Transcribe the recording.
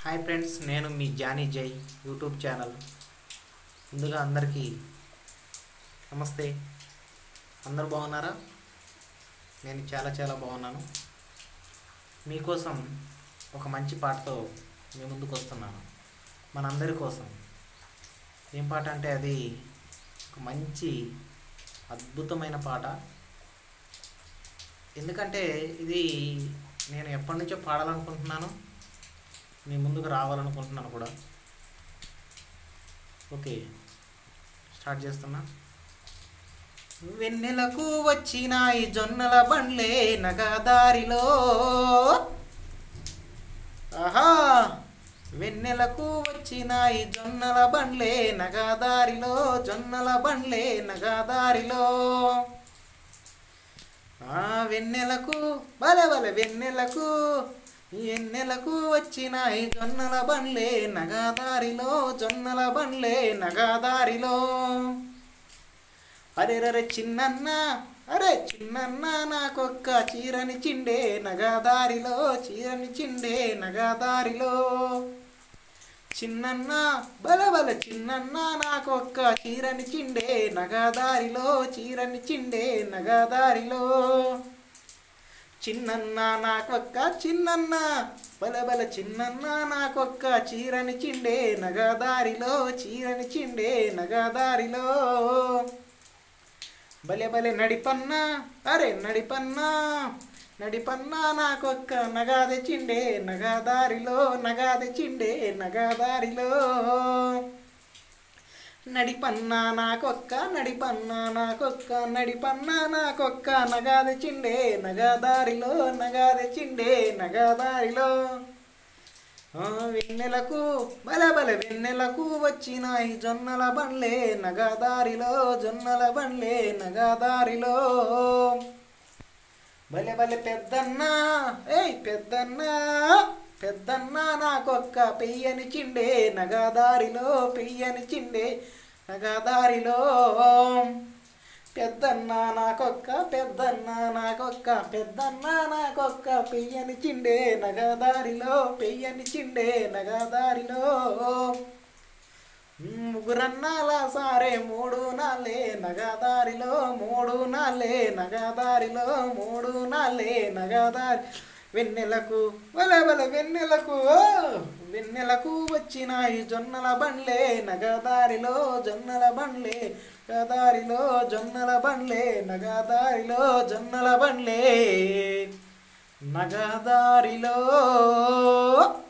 Hi friends నేను మీ Johnny Jai YouTube channel ముందుగా అందరికీ నమస్తే అందరు బాగున్నారా నేను చాలా చాలా బాగున్నాను మీకోసం ఒక మంచి పాటతో మీ ముందుకు వస్తున్నాను మనందరి కోసం ఏం పాట అంటే అది ఒక మంచి అద్భుతమైన పాట ఎందుకంటే ఇది నేను ఎప్పటి నుంచో పాడాలనుకుంటున్నాను మీ ముందుకు రావాలనుకుంటున్నాను కూడా ఓకే స్టార్ట్ చేస్తున్నా వెన్నెలకు వచ్చిన ఈ జొన్నల బండ్లే నగదారిలో ఆహా వెన్నెలకు వచ్చిన ఈ జొన్నల బండ్లే నగదారిలో జొన్నల బండ్లే నగదారిలో ఆ వెన్నెలకు బలే బలే వెన్నెలకు ఎన్నెలకు వచ్చిన ఈ జొన్నల బండ్లే నగాదారిలో జొన్నల బండ్లే నగాదారిలో అరే రరే చిన్నన్న అరే చిన్నన్న నాకొక్క చీరని చిండే నగాదారిలో చీరని చిండే నగాదారిలో చిన్నన్న బల బల చిన్నన్న నాకొక్క చీరని చిండే నగాదారిలో చీరని చిండే నగాదారిలో చిన్నన్న నాకొక్క చిన్నన్న బల బల చిన్నన్న నాకొక్క చీరని చిండే నగాదారిలో చీరని చిండే నగాదారిలో బలే బలే నడిపన్నా అరే నడిపన్నా నడిపన్నా నాకొక్క నగాది చిండే నగాదారిలో నగాది చిండే నగాదారిలో నడిపన్నా నాకొక్క నడిపన్నా నాకొక్క నడిపన్నా నాకొక్క నగాది చిండే నగాదారిలో నగాది చిండే నగాదారిలో ఆ వెన్నెలకు బల బల వెన్నెలకు వచ్చిన ఈ జొన్నల బండ్లే నగాదారిలో జొన్నల బండ్లే నగాదారిలో బలె బలె పెద్దన్నా ఏయ్ పెద్దన్నా పెద్దన్నా నాకొక్క పెయ్యని చిండే నగాదారిలో పెయ్యని చిండే నగాదారిలో పెద్దన్నా నాకొక్క పెద్దన్నా నాకొక్క పెద్దన్నా నాకొక్క పెయ్యని చిండే నగాదారిలో పెయ్యని చిండే నగాదారిలో ముగ్గురన్నాల సారే మూడు నాలే నగాదారిలో మూడు నాలే నగాదారిలో మూడు నాలే నగాదారి వెన్నెలకు వల వల వెన్నెలకు ఓ! వెన్నెలకు వచ్చిన ఈ జొన్నల బండ్లే నగదారిలో జొన్నల బండ్లే నగదారిలో జొన్నల బండ్లే నగదారిలో జొన్నల బండ్లే నగదారిలో